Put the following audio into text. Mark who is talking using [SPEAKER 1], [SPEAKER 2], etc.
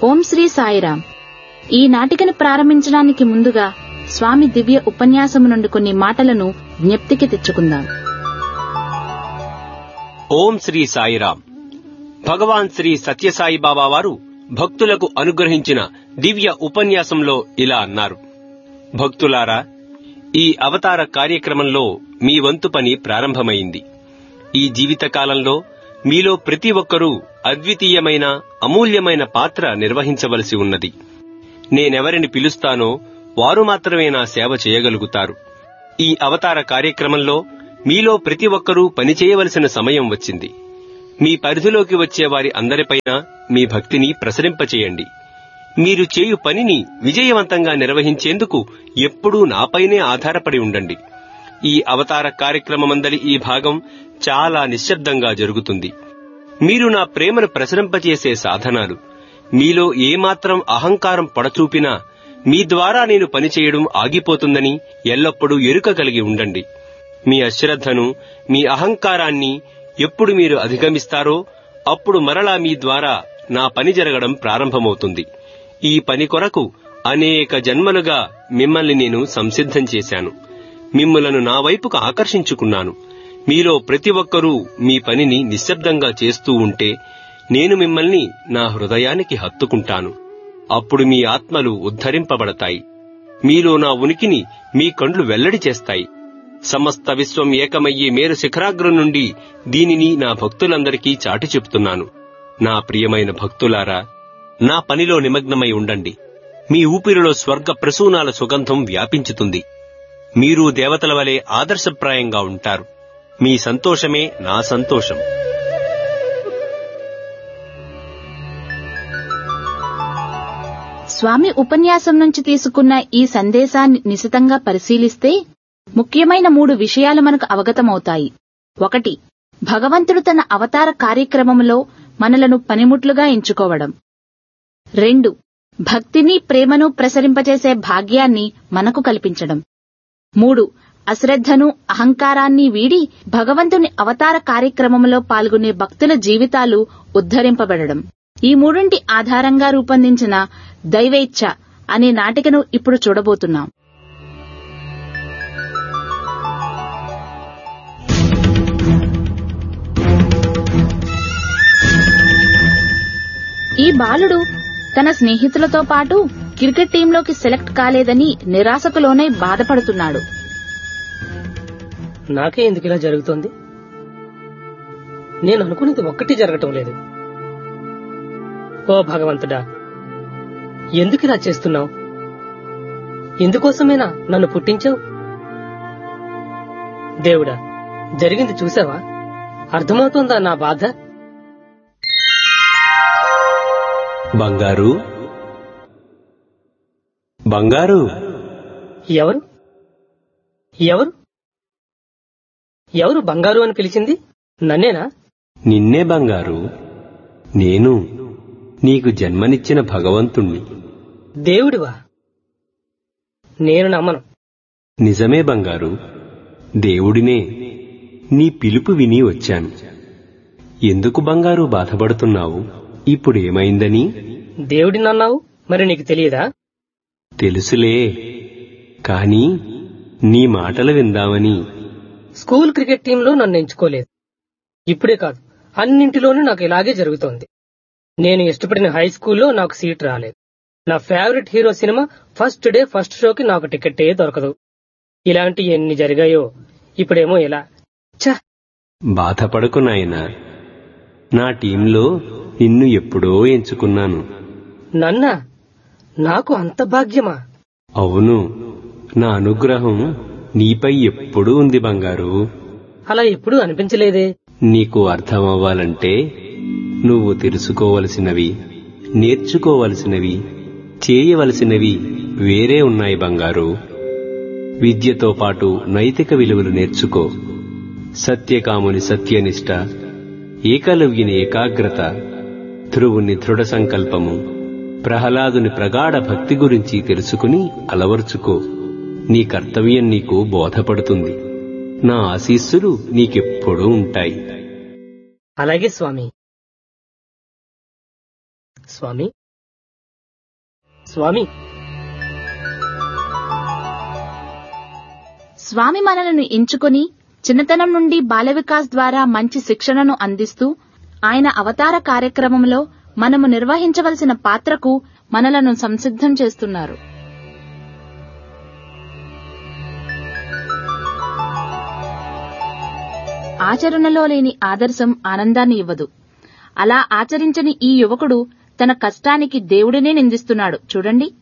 [SPEAKER 1] ఓం శ్రీ సాయిరాం ఈ నాటికను ప్రారంభించడానికి ముందుగా స్వామి దివ్య ఉపన్యాసము నుండి కొన్ని మాటలను జ్ఞప్తికి తెచ్చుకుందాం
[SPEAKER 2] ఓం శ్రీ సాయిరాం భగవాన్ శ్రీ సత్యసాయి బాబా వారు భక్తులకు అనుగ్రహించిన దివ్య ఉపన్యాసంలో ఇలా అన్నారు భక్తులారా ఈ అవతార కార్యక్రమంలో మీ వంతు పని ప్రారంభమైంది ఈ జీవితకాలంలో మీలో ప్రతి ఒక్కరూ అద్వితీయమైన అమూల్యమైన పాత్ర నిర్వహించవలసి ఉన్నది నేనెవరిని పిలుస్తానో వారు మాత్రమే నా సేవ చేయగలుగుతారు ఈ అవతార కార్యక్రమంలో మీలో ప్రతి ఒక్కరూ పనిచేయవలసిన సమయం వచ్చింది మీ పరిధిలోకి వచ్చే వారి అందరిపైన మీ భక్తిని ప్రసరింపచేయండి మీరు చేయు పనిని విజయవంతంగా నిర్వహించేందుకు ఎప్పుడూ నాపైనే ఆధారపడి ఉండండి ఈ అవతార కార్యక్రమమందలి ఈ భాగం చాలా నిశ్శబ్దంగా జరుగుతుంది మీరు నా ప్రేమను ప్రసరింపచేసే సాధనాలు మీలో ఏమాత్రం అహంకారం పడచూపినా మీ ద్వారా నేను పనిచేయడం ఆగిపోతుందని ఎల్లప్పుడూ ఎరుక కలిగి ఉండండి మీ అశ్రద్ధను మీ అహంకారాన్ని ఎప్పుడు మీరు అధిగమిస్తారో అప్పుడు మరలా మీ ద్వారా నా పని జరగడం ప్రారంభమవుతుంది ఈ పని కొరకు అనేక జన్మలుగా మిమ్మల్ని నేను సంసిద్ధం చేశాను మిమ్ములను నా వైపుకు ఆకర్షించుకున్నాను మీలో ప్రతి ఒక్కరూ మీ పనిని నిశ్శబ్దంగా చేస్తూ ఉంటే నేను మిమ్మల్ని నా హృదయానికి హత్తుకుంటాను అప్పుడు మీ ఆత్మలు ఉద్ధరింపబడతాయి మీలో నా ఉనికిని మీ కండ్లు వెల్లడి చేస్తాయి సమస్త విశ్వం ఏకమయ్యే మేరు శిఖరాగ్రం నుండి దీనిని నా భక్తులందరికీ చాటి చెప్తున్నాను నా ప్రియమైన భక్తులారా నా పనిలో నిమగ్నమై ఉండండి మీ ఊపిరిలో స్వర్గ ప్రసూనాల సుగంధం వ్యాపించుతుంది మీరు దేవతల వలె ఆదర్శప్రాయంగా ఉంటారు మీ సంతోషమే నా సంతోషం
[SPEAKER 1] స్వామి ఉపన్యాసం నుంచి తీసుకున్న ఈ సందేశాన్ని నిశితంగా పరిశీలిస్తే ముఖ్యమైన మూడు విషయాలు మనకు అవగతమవుతాయి ఒకటి భగవంతుడు తన అవతార కార్యక్రమంలో మనలను పనిముట్లుగా ఎంచుకోవడం రెండు భక్తిని ప్రేమను ప్రసరింపచేసే భాగ్యాన్ని మనకు కల్పించడం మూడు అశ్రద్ధను అహంకారాన్ని వీడి భగవంతుని అవతార కార్యక్రమంలో పాల్గొనే భక్తుల జీవితాలు ఉద్ధరింపబడడం ఈ మూడింటి ఆధారంగా రూపొందించిన దైవేచ్ఛ అనే నాటికను ఇప్పుడు చూడబోతున్నాం ఈ బాలుడు తన స్నేహితులతో పాటు క్రికెట్ టీంలోకి సెలెక్ట్ కాలేదని నిరాశకు లోనై బాధపడుతున్నాడు
[SPEAKER 3] నాకే ఎందుకు ఇలా జరుగుతోంది నేను అనుకున్నది ఒక్కటి జరగటం లేదు ఓ భగవంతుడా ఎందుకు ఇలా చేస్తున్నావు ఇందుకోసమేనా నన్ను పుట్టించావు దేవుడా జరిగింది చూసావా అర్థమవుతోందా నా బాధ
[SPEAKER 2] బంగారు బంగారు
[SPEAKER 3] ఎవరు ఎవరు ఎవరు బంగారు అని పిలిచింది నన్నేనా
[SPEAKER 2] నిన్నే బంగారు నేను నీకు జన్మనిచ్చిన భగవంతుణ్ణి
[SPEAKER 3] దేవుడివా నేను నమ్మను
[SPEAKER 2] నిజమే బంగారు దేవుడినే నీ పిలుపు విని వచ్చాను ఎందుకు బంగారు బాధపడుతున్నావు ఇప్పుడేమైందని
[SPEAKER 3] దేవుడినన్నావు మరి నీకు తెలియదా
[SPEAKER 2] తెలుసులే కాని నీ మాటలు విందామని
[SPEAKER 3] స్కూల్ క్రికెట్ టీంలో నన్ను ఎంచుకోలేదు ఇప్పుడే కాదు అన్నింటిలోనూ నాకు ఇలాగే జరుగుతోంది నేను ఇష్టపడిన హై స్కూల్లో నాకు సీట్ రాలేదు నా favourite hero cinema first day first షోకి నాకు టికెట్టే దొరకదు ఇలాంటి ఎన్ని జరిగాయో ఇప్పుడేమో ఇలా ఛ
[SPEAKER 2] బాధపడకు నాయనా నా టీంలో నిన్ను ఎప్పుడో ఎంచుకున్నాను
[SPEAKER 3] నన్నా నాకు అంత భాగ్యమా
[SPEAKER 2] అవును నా అనుగ్రహం నీపై ఎప్పుడూ ఉంది బంగారు
[SPEAKER 3] అలా ఎప్పుడూ అనిపించలేదే
[SPEAKER 2] నీకు అర్థమవ్వాలంటే నువ్వు తెలుసుకోవలసినవి నేర్చుకోవలసినవి చేయవలసినవి వేరే ఉన్నాయి బంగారు విద్యతో పాటు నైతిక విలువలు నేర్చుకో సత్యకాముని సత్యనిష్ట ఏకలవ్యుని ఏకాగ్రత ధ్రువుని దృఢ సంకల్పము ప్రహ్లాదుని ప్రగాఢ భక్తి గురించి తెలుసుకుని అలవర్చుకో నీ కర్తవ్యం నీకు బోధపడుతుంది నా ఆశీస్సులు నీకెప్పుడూ ఉంటాయి
[SPEAKER 3] అలాగే స్వామి స్వామి స్వామి
[SPEAKER 1] స్వామి మనలను ఎంచుకొని చిన్నతనం నుండి బాల వికాస్ ద్వారా మంచి శిక్షణను అందిస్తూ ఆయన అవతార కార్యక్రమంలో మనము నిర్వహించవలసిన పాత్రకు మనలను సంసిద్ధం చేస్తున్నారు ఆచరణలో లేని ఆదర్శం ఆనందాన్ని ఇవ్వదు అలా ఆచరించని ఈ యువకుడు తన కష్టానికి దేవుడినే నిందిస్తున్నాడు చూడండి